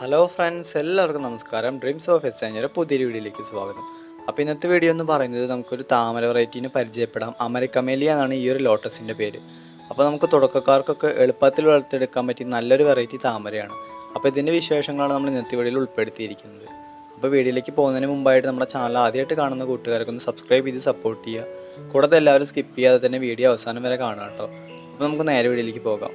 hello friends എല്ലാവർക്കും നമസ്കാരം dreams of എസ്സാഞ്ചയുടെ പുതിയൊരു വീഡിയോയിലേക്ക് സ്വാഗതം അപ്പോൾ ഇന്നത്തെ വീഡിയോ എന്ന് പറയുന്നത് നമുക്കൊരു താമര വെറൈറ്റീനെ പരിചയപ്പെടാം അമരിക്കമേലിയ എന്നാണ് ഈ ഒരു ലോട്ടസിൻ്റെ പേര് അപ്പോൾ നമുക്ക് തുടക്കക്കാർക്കൊക്കെ എളുപ്പത്തിൽ വളർത്തിയെടുക്കാൻ പറ്റിയ നല്ലൊരു വെറൈറ്റി താമരയാണ് അപ്പോൾ ഇതിൻ്റെ വിശേഷങ്ങളാണ് നമ്മൾ ഇന്നത്തെ വീഡിയോയിൽ ഉൾപ്പെടുത്തിയിരിക്കുന്നത് അപ്പോൾ വീഡിയോയിലേക്ക് പോകുന്നതിന് മുമ്പായിട്ട് നമ്മുടെ ചാനൽ ആദ്യമായിട്ട് കാണുന്ന കൂട്ടുകാർക്ക് ഒന്ന് സബ്സ്ക്രൈബ് ചെയ്ത് സപ്പോർട്ട് ചെയ്യുക കൂടാതെ എല്ലാവരും സ്കിപ്പ് ചെയ്യാതെ തന്നെ വീഡിയോ അവസാനം വരെ കാണാം കേട്ടോ അപ്പോൾ നമുക്ക് നേരെ വീഡിയോയിലേക്ക് പോകാം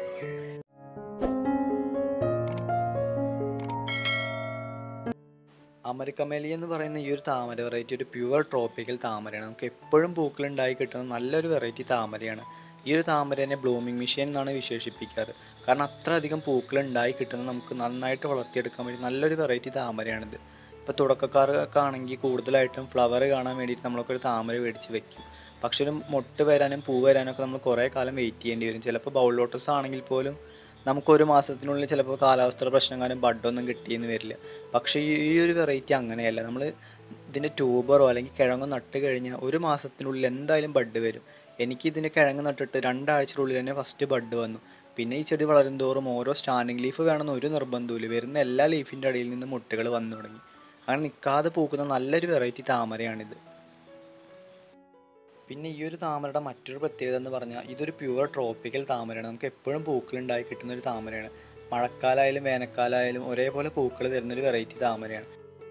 അമരിക്കമേലി എന്ന് പറയുന്ന ഈ ഒരു താമര വെറൈറ്റി ഒരു പ്യുവർ ട്രോപ്പിക്കൽ താമരയാണ് നമുക്ക് എപ്പോഴും പൂക്കളുണ്ടായി കിട്ടുന്ന നല്ലൊരു വെറൈറ്റി താമരയാണ് ഈ ഒരു താമരനെ ബ്ലൂമിങ് മെഷീൻ എന്നാണ് വിശേഷിപ്പിക്കാറ് കാരണം അത്ര അധികം പൂക്കൾ ഉണ്ടായി കിട്ടുന്ന നമുക്ക് നന്നായിട്ട് വളർത്തിയെടുക്കാൻ വേണ്ടി നല്ലൊരു വെറൈറ്റി താമരയാണിത് ഇപ്പോൾ തുടക്കക്കാർക്കൊക്കെ ആണെങ്കിൽ കൂടുതലായിട്ടും ഫ്ലവർ കാണാൻ വേണ്ടിയിട്ട് നമ്മളൊക്കെ ഒരു താമര മേടിച്ച് വെക്കും പക്ഷെ ഒരു മൊട്ട് വരാനും പൂ വരാനും ഒക്കെ നമ്മൾ കുറേ കാലം വെയിറ്റ് ചെയ്യേണ്ടി വരും ചിലപ്പോൾ ബൗൾ ലോട്ടസ് ആണെങ്കിൽ പോലും നമുക്ക് ഒരു മാസത്തിനുള്ളിൽ ചിലപ്പോൾ കാലാവസ്ഥയുടെ പ്രശ്നം കാരണം ബഡൊന്നും കിട്ടിയെന്ന് വരില്ല പക്ഷേ ഈ ഈ ഒരു വെറൈറ്റി അങ്ങനെയല്ല നമ്മൾ ഇതിൻ്റെ ട്യൂബറോ അല്ലെങ്കിൽ കിഴങ്ങോ നട്ട് കഴിഞ്ഞാൽ ഒരു മാസത്തിനുള്ളിൽ എന്തായാലും ബഡ് വരും എനിക്ക് ഇതിൻ്റെ കിഴങ്ങ് നട്ടിട്ട് രണ്ടാഴ്ചയുടെ തന്നെ ഫസ്റ്റ് ബഡ് വന്നു പിന്നെ ഈ ചെടി വളരും തോറും ഓരോ സ്റ്റാൻഡിങ് ലീഫ് വേണമെന്ന് ഒരു നിർബന്ധമില്ല വരുന്ന എല്ലാ ലീഫിൻ്റെ അടിയിൽ നിന്ന് മുട്ടുകൾ വന്നു തുടങ്ങി അങ്ങനെ നിൽക്കാതെ പൂക്കുന്ന നല്ലൊരു വെറൈറ്റി താമരയാണിത് പിന്നെ ഈ ഒരു താമരയുടെ മറ്റൊരു പ്രത്യേകത എന്ന് പറഞ്ഞാൽ ഇതൊരു പ്യുവർ ട്രോപ്പിക്കൽ താമരയാണ് നമുക്ക് എപ്പോഴും പൂക്കൾ ഉണ്ടായി കിട്ടുന്ന ഒരു താമരയാണ് മഴക്കാലമായാലും വേനൽക്കാലമായാലും ഒരേപോലെ പൂക്കൾ തരുന്നൊരു വെറൈറ്റി താമരയാണ്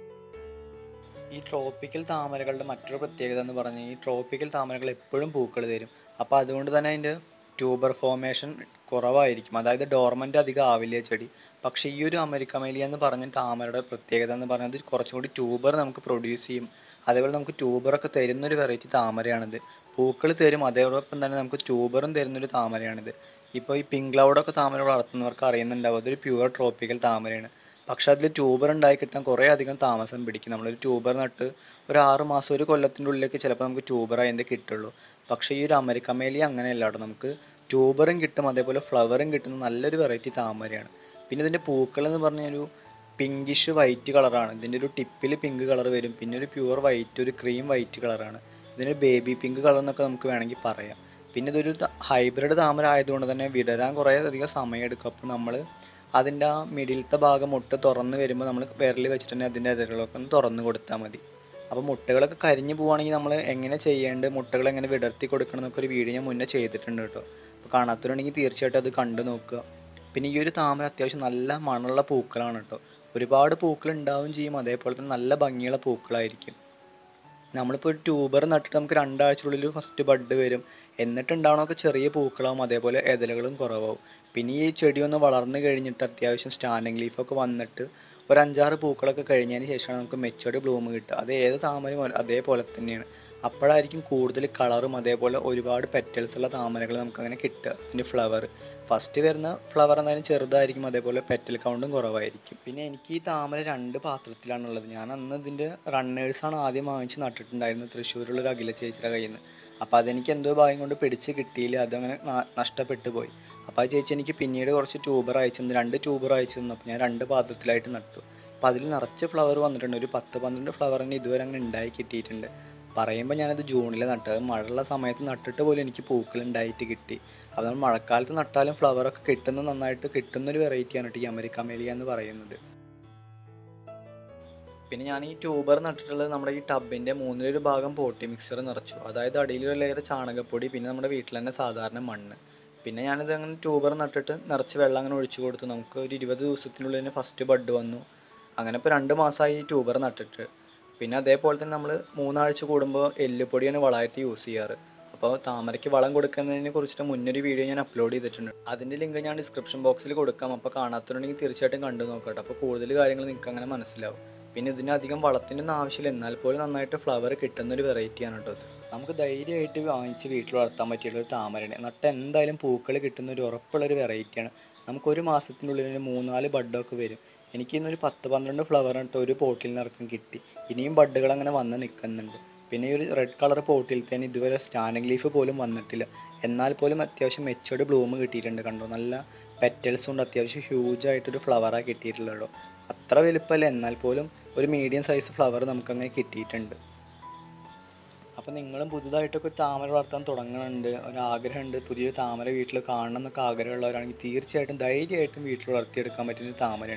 ഈ ട്രോപ്പിക്കൽ താമരകളുടെ മറ്റൊരു പ്രത്യേകത എന്ന് പറഞ്ഞാൽ ഈ ട്രോപ്പിക്കൽ താമരകൾ എപ്പോഴും പൂക്കൾ തരും അപ്പോൾ അതുകൊണ്ട് തന്നെ അതിൻ്റെ ട്യൂബർ ഫോർമേഷൻ കുറവായിരിക്കും അതായത് ഡോർമൻ്റ് അധികം ആവില്ല ചെടി പക്ഷേ ഈ ഒരു അമരിക്കമേലിയ എന്ന് പറഞ്ഞ താമരയുടെ പ്രത്യേകത എന്ന് പറഞ്ഞാൽ കുറച്ചും കൂടി ട്യൂബർ നമുക്ക് പ്രൊഡ്യൂസ് ചെയ്യും അതേപോലെ നമുക്ക് ട്യൂബറൊക്കെ തരുന്നൊരു വെറൈറ്റി താമരയാണിത് പൂക്കൾ തരും അതേപോടൊപ്പം തന്നെ നമുക്ക് ട്യൂബറും തരുന്നൊരു താമരയാണിത് ഇപ്പോൾ ഈ പിങ്ക് ക്ലൗഡൊക്കെ താമര വളർത്തുന്നവർക്ക് അറിയുന്നുണ്ടാവും അതൊരു പ്യുവർ ട്രോപ്പിക്കൽ താമരയാണ് പക്ഷേ അതിൽ ട്യൂബർ ഉണ്ടായി കിട്ടാൻ കുറേ അധികം താമസം പിടിക്കും നമ്മളൊരു ട്യൂബർ നട്ട് ഒരു ആറ് മാസം ഒരു കൊല്ലത്തിൻ്റെ ഉള്ളിലേക്ക് ചിലപ്പോൾ നമുക്ക് ട്യൂബറായി എന്തേ കിട്ടുള്ളൂ പക്ഷേ ഈ ഒരു അമരിക്കമേലി അങ്ങനെയല്ല കേട്ടോ നമുക്ക് ട്യൂബറും കിട്ടും അതേപോലെ ഫ്ലവറും കിട്ടുന്ന നല്ലൊരു വെറൈറ്റി താമരയാണ് പിന്നെ ഇതിൻ്റെ പൂക്കൾ എന്ന് പറഞ്ഞാൽ ഒരു പിങ്കിഷ് വൈറ്റ് കളറാണ് ഇതിൻ്റെ ഒരു ടിപ്പിൽ പിങ്ക് കളർ വരും പിന്നെ ഒരു പ്യുവർ വൈറ്റ് ഒരു ക്രീം വൈറ്റ് കളറാണ് ഇതിന് ബേബി പിങ്ക് കളർ എന്നൊക്കെ നമുക്ക് വേണമെങ്കിൽ പറയാം പിന്നെ ഇതൊരു ഹൈബ്രിഡ് താമര ആയതുകൊണ്ട് തന്നെ വിടരാൻ കുറേ അധികം സമയം എടുക്കും അപ്പോൾ നമ്മൾ അതിൻ്റെ ആ മിഡിലത്തെ ഭാഗം മുട്ട തുറന്ന് വരുമ്പോൾ നമ്മൾ വിരൽ വെച്ചിട്ട് തന്നെ അതിൻ്റെ അതിരുകളൊക്കെ ഒന്ന് തുറന്ന് കൊടുത്താൽ മതി അപ്പോൾ മുട്ടകളൊക്കെ കരിഞ്ഞു പോവുകയാണെങ്കിൽ നമ്മൾ എങ്ങനെ ചെയ്യേണ്ടത് മുട്ടകൾ എങ്ങനെ വിടർത്തി കൊടുക്കണം എന്നൊക്കെ ഒരു വീഡിയോ ഞാൻ മുന്നേ ചെയ്തിട്ടുണ്ട് കേട്ടോ അപ്പോൾ കാണാത്തവരുണ്ടെങ്കിൽ തീർച്ചയായിട്ടും അത് കണ്ടു നോക്കുക പിന്നെ ഈ ഒരു താമര അത്യാവശ്യം നല്ല മണമുള്ള പൂക്കളാണ് കേട്ടോ ഒരുപാട് പൂക്കൾ ഉണ്ടാവുകയും ചെയ്യും അതേപോലെ തന്നെ നല്ല ഭംഗിയുള്ള പൂക്കളായിരിക്കും നമ്മളിപ്പോൾ ഒരു ട്യൂബർ നട്ടിട്ട് നമുക്ക് രണ്ടാഴ്ചയുള്ളിൽ ഫസ്റ്റ് ബഡ് വരും എന്നിട്ട് ഉണ്ടാവണമൊക്കെ ചെറിയ പൂക്കളാവും അതേപോലെ ഇതളുകളും കുറവാവും പിന്നെ ഈ ചെടി ഒന്ന് വളർന്നു കഴിഞ്ഞിട്ട് അത്യാവശ്യം സ്റ്റാൻഡിങ് ലീഫൊക്കെ വന്നിട്ട് ഒരു അഞ്ചാറ് പൂക്കളൊക്കെ കഴിഞ്ഞതിന് ശേഷമാണ് നമുക്ക് മെച്ചോർഡ് ബ്ലൂം കിട്ടുക അത് ഏത് താമരയും അതേപോലെ തന്നെയാണ് അപ്പോഴായിരിക്കും കൂടുതൽ കളറും അതേപോലെ ഒരുപാട് പെറ്റൽസ് ഉള്ള താമരകൾ നമുക്കങ്ങനെ കിട്ടുക അതിൻ്റെ ഫ്ലവർ ഫസ്റ്റ് വരുന്ന ഫ്ലവർ എന്തായാലും ചെറുതായിരിക്കും അതേപോലെ പെറ്റൽ കൗണ്ടും കുറവായിരിക്കും പിന്നെ എനിക്ക് ഈ താമര രണ്ട് പാത്രത്തിലാണുള്ളത് ഞാൻ അന്ന് ഇതിൻ്റെ റണ്ണേഴ്സാണ് ആദ്യം വാങ്ങിച്ച് നട്ടിട്ടുണ്ടായിരുന്നത് തൃശ്ശൂരുള്ള ഒരു അഖില ചേച്ചിയുടെ കയ്യിൽ നിന്ന് അപ്പോൾ അതെനിക്ക് എന്തോ ഭാഗ്യം കൊണ്ട് പിടിച്ച് കിട്ടിയില്ല അതങ്ങനെ നഷ്ടപ്പെട്ടു പോയി അപ്പോൾ ആ ചേച്ചി എനിക്ക് പിന്നീട് കുറച്ച് ട്യൂബർ അയച്ചു തന്നു രണ്ട് ട്യൂബർ അയച്ചു തന്നു അപ്പോൾ ഞാൻ രണ്ട് പാത്രത്തിലായിട്ട് നട്ടു അപ്പോൾ അതിൽ നിറച്ച് ഫ്ലവർ വന്നിട്ടുണ്ട് ഒരു പത്ത് പന്ത്രണ്ട് ഫ്ലവർ തന്നെ ഇതുവരെ അങ്ങനെ ഉണ്ടായി കിട്ടിയിട്ടുണ്ട് പറയുമ്പോൾ ഞാനത് ജൂണിൽ നട്ടത് മഴയുള്ള സമയത്ത് നട്ടിട്ട് പോലും എനിക്ക് പൂക്കൾ ഉണ്ടായിട്ട് കിട്ടി അത് നമ്മൾ മഴക്കാലത്ത് നട്ടാലും ഫ്ലവറൊക്കെ കിട്ടുന്ന നന്നായിട്ട് കിട്ടുന്നൊരു വെറൈറ്റിയാണ് കേട്ടോ ഈ അമരിക്കമേലിയ എന്ന് പറയുന്നത് പിന്നെ ഞാൻ ഈ ട്യൂബർ നട്ടിട്ടുള്ളത് നമ്മുടെ ഈ ടബിൻ്റെ മൂന്നിലൊരു ഭാഗം പോട്ടി മിക്സർ നിറച്ചു അതായത് അടിയിലൊരു ലെയർ ചാണകപ്പൊടി പിന്നെ നമ്മുടെ വീട്ടിൽ തന്നെ സാധാരണ മണ്ണ് പിന്നെ ഞാനിത് അങ്ങനെ ട്യൂബർ നട്ടിട്ട് നിറച്ച് വെള്ളം അങ്ങനെ ഒഴിച്ചു കൊടുത്തു നമുക്ക് ഒരു ഇരുപത് ദിവസത്തിനുള്ളിൽ തന്നെ ഫസ്റ്റ് ബഡ് വന്നു അങ്ങനെ ഇപ്പോൾ രണ്ട് മാസമായി ഈ ട്യൂബർ നട്ടിട്ട് പിന്നെ അതേപോലെ തന്നെ നമ്മൾ മൂന്നാഴ്ച കൂടുമ്പോൾ എല്ലുപൊടിയാണ് വളമായിട്ട് യൂസ് ചെയ്യാറ് അപ്പോൾ താമരയ്ക്ക് വളം കൊടുക്കുന്നതിനെ കുറിച്ചിട്ട് മുന്നൊരു വീഡിയോ ഞാൻ അപ്ലോഡ് ചെയ്തിട്ടുണ്ട് അതിൻ്റെ ലിങ്ക് ഞാൻ ഡിസ്ക്രിപ്ഷൻ ബോക്സിൽ കൊടുക്കാം അപ്പോൾ കാണാത്തതുണ്ടെങ്കിൽ തീർച്ചയായിട്ടും കണ്ടു നോക്കട്ടെ അപ്പോൾ കൂടുതൽ കാര്യങ്ങൾ നിങ്ങൾക്ക് അങ്ങനെ മനസ്സിലാവും പിന്നെ ഇതിന് അധികം വളത്തിനൊന്നും ആവശ്യമില്ല എന്നാൽ പോലും നന്നായിട്ട് ഫ്ലവർ കിട്ടുന്ന ഒരു വെറൈറ്റിയാണ് കേട്ടോ ഇത് നമുക്ക് ധൈര്യമായിട്ട് വാങ്ങിച്ച് വീട്ടിൽ വളർത്താൻ പറ്റിയുള്ള ഒരു താമരയാണ് നട്ട് എന്തായാലും പൂക്കൾ കിട്ടുന്ന ഒരു ഉറപ്പുള്ളൊരു വെറൈറ്റിയാണ് നമുക്ക് ഒരു മാസത്തിനുള്ളിൽ ഒരു മൂന്നാല് ബഡൊക്കെ വരും എനിക്ക് ഇന്നൊരു പത്ത് പന്ത്രണ്ട് ഫ്ലവർ ഇട്ട് ഒരു പോട്ടിൽ നിറക്കം കിട്ടി ഇനിയും ബഡുകൾ അങ്ങനെ വന്ന് നിൽക്കുന്നുണ്ട് പിന്നെ ഈ ഒരു റെഡ് കളർ പോട്ടിൽ തന്നെ ഇതുവരെ സ്റ്റാൻഡിങ് ലീഫ് പോലും വന്നിട്ടില്ല എന്നാൽ പോലും അത്യാവശ്യം മെച്ചോർഡ് ബ്ലൂം കിട്ടിയിട്ടുണ്ട് കണ്ടോ നല്ല പെറ്റൽസ് കൊണ്ട് അത്യാവശ്യം ഹ്യൂജ് ആയിട്ടൊരു ഫ്ലവറാണ് കിട്ടിയിട്ടുള്ളൂ അത്ര വലുപ്പമല്ല എന്നാൽ പോലും ഒരു മീഡിയം സൈസ് ഫ്ലവർ നമുക്കങ്ങനെ കിട്ടിയിട്ടുണ്ട് അപ്പോൾ നിങ്ങളും പുതുതായിട്ടൊക്കെ ഒരു താമര വളർത്താൻ തുടങ്ങുന്നുണ്ട് ഒരാഗ്രഹമുണ്ട് പുതിയൊരു താമര വീട്ടിൽ കാണണം എന്നൊക്കെ ആഗ്രഹമുള്ളവരാണെങ്കിൽ തീർച്ചയായിട്ടും ധൈര്യമായിട്ടും വീട്ടിൽ വളർത്തിയെടുക്കാൻ പറ്റുന്ന ഒരു താമരയാണ്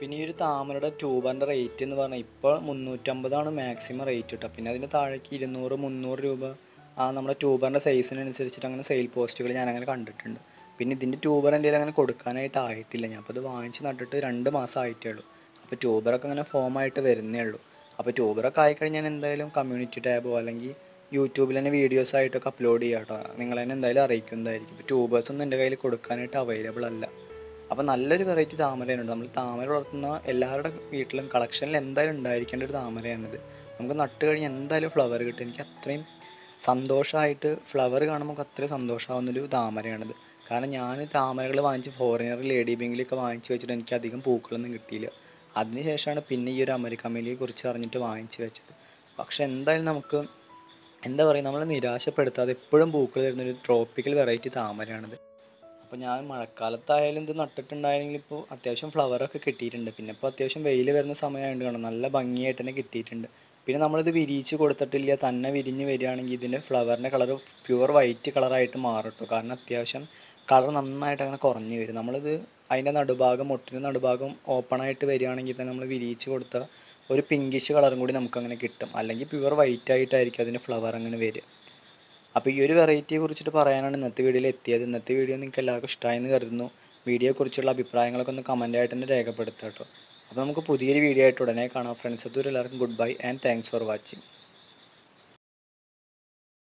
പിന്നെ ഈ ഒരു താമരയുടെ ട്യൂബറിൻ്റെ റേറ്റ് എന്ന് പറഞ്ഞാൽ ഇപ്പോൾ മുന്നൂറ്റമ്പതാണ് മാക്സിമം റേറ്റ് കിട്ടുക പിന്നെ അതിന് താഴേക്ക് ഇരുന്നൂറ് മുന്നൂറ് രൂപ ആ നമ്മുടെ ട്യൂബറിൻ്റെ സൈസിനനുസരിച്ചിട്ട് അങ്ങനെ സെയിൽ പോസ്റ്റുകൾ ഞാൻ അങ്ങനെ കണ്ടിട്ടുണ്ട് പിന്നെ ഇതിൻ്റെ ട്യൂബർ എൻ്റെ കയ്യിൽ അങ്ങനെ കൊടുക്കാനായിട്ട് ആയിട്ടില്ല ഞാൻ അപ്പോൾ ഇത് വാങ്ങിച്ച് നട്ടിട്ട് രണ്ട് മാസം ആയിട്ടേ ഉള്ളൂ അപ്പോൾ ട്യൂബറൊക്കെ അങ്ങനെ ഫോം ആയിട്ട് വരുന്നേ ഉള്ളൂ അപ്പോൾ ട്യൂബറൊക്കെ ആയിക്കഴിഞ്ഞാൽ ഞാൻ എന്തായാലും കമ്മ്യൂണിറ്റി ടാബോ അല്ലെങ്കിൽ യൂട്യൂബിൽ തന്നെ വീഡിയോസ് ആയിട്ടൊക്കെ അപ്ലോഡ് ചെയ്യാം കേട്ടോ നിങ്ങൾ തന്നെ എന്തായാലും അറിയിക്കുന്നതായിരിക്കും ഇപ്പോൾ ട്യൂബേഴ്സ് ഒന്നും എൻ്റെ കയ്യിൽ കൊടുക്കാനായിട്ട് അവൈലബിൾ അല്ല അപ്പോൾ നല്ലൊരു വെറൈറ്റി താമരയാണ് നമ്മൾ താമര വളർത്തുന്ന എല്ലാവരുടെ വീട്ടിലും കളക്ഷനിൽ എന്തായാലും ഉണ്ടായിരിക്കേണ്ട ഒരു താമരയാണിത് നമുക്ക് നട്ട് കഴിഞ്ഞ് എന്തായാലും ഫ്ലവർ കിട്ടും എനിക്ക് അത്രയും സന്തോഷമായിട്ട് ഫ്ലവർ കാണുമ്പോൾ നമുക്ക് അത്രയും സന്തോഷമാവുന്നൊരു താമരയാണിത് കാരണം ഞാൻ താമരകൾ വാങ്ങിച്ച് ഫോറിനർ ലേഡി ബെങ്കിലൊക്കെ വാങ്ങിച്ച് വെച്ചിട്ട് എനിക്ക് അധികം പൂക്കളൊന്നും കിട്ടിയില്ല അതിനുശേഷമാണ് പിന്നെ ഈ ഒരു അമരിക്കമ്മലിയെ കുറിച്ച് അറിഞ്ഞിട്ട് വാങ്ങിച്ച് വെച്ചത് പക്ഷെ എന്തായാലും നമുക്ക് എന്താ പറയുക നമ്മളെ നിരാശപ്പെടുത്താതെ എപ്പോഴും പൂക്കൾ തരുന്നൊരു ട്രോപ്പിക്കൽ വെറൈറ്റി താമരയാണിത് അപ്പോൾ ഞാൻ മഴക്കാലത്തായാലും ഇത് നട്ടിട്ടുണ്ടായെങ്കിൽ ഇപ്പോൾ അത്യാവശ്യം ഫ്ലവറൊക്കെ കിട്ടിയിട്ടുണ്ട് പിന്നെ ഇപ്പോൾ അത്യാവശ്യം വെയിൽ വരുന്ന സമയമായതുകൊണ്ട് കാണാം നല്ല ഭംഗിയായിട്ട് തന്നെ കിട്ടിയിട്ടുണ്ട് പിന്നെ നമ്മളിത് വിരിയിച്ച് കൊടുത്തിട്ടില്ല തന്നെ വിരിഞ്ഞ് വരികയാണെങ്കിൽ ഇതിൻ്റെ ഫ്ലവറിൻ്റെ കളർ പ്യുവർ വൈറ്റ് കളറായിട്ട് മാറും കേട്ടോ കാരണം അത്യാവശ്യം കളർ നന്നായിട്ട് അങ്ങനെ കുറഞ്ഞു വരും നമ്മളിത് അതിൻ്റെ നടുഭാഗം മുട്ടിൻ്റെ നടുഭാഗം ഓപ്പൺ ആയിട്ട് വരികയാണെങ്കിൽ തന്നെ നമ്മൾ വിരിയിച്ച് കൊടുത്താൽ ഒരു പിങ്കിഷ് കളറും കൂടി നമുക്കങ്ങനെ കിട്ടും അല്ലെങ്കിൽ പ്യുവർ വൈറ്റ് ആയിട്ടായിരിക്കും അതിൻ്റെ ഫ്ലവർ അങ്ങനെ വരിക അപ്പോൾ ഈ ഒരു വെറൈറ്റിയെ കുറിച്ചിട്ട് പറയാനാണ് ഇന്നത്തെ വീഡിയോയിൽ എത്തിയത് ഇന്നത്തെ വീഡിയോ നിങ്ങൾക്ക് എല്ലാവർക്കും ഇഷ്ടമായെന്ന് കരുതുന്നു വീഡിയോയെക്കുറിച്ചുള്ള അഭിപ്രായങ്ങളൊക്കെ ഒന്ന് കമൻറ്റായിട്ട് തന്നെ രേഖപ്പെടുത്തുക കേട്ടോ അപ്പോൾ നമുക്ക് പുതിയൊരു വീഡിയോ ആയിട്ട് ഉടനെ കാണാം ഫ്രണ്ട്സ് അതുവരെ എല്ലാവർക്കും good bye and thanks for watching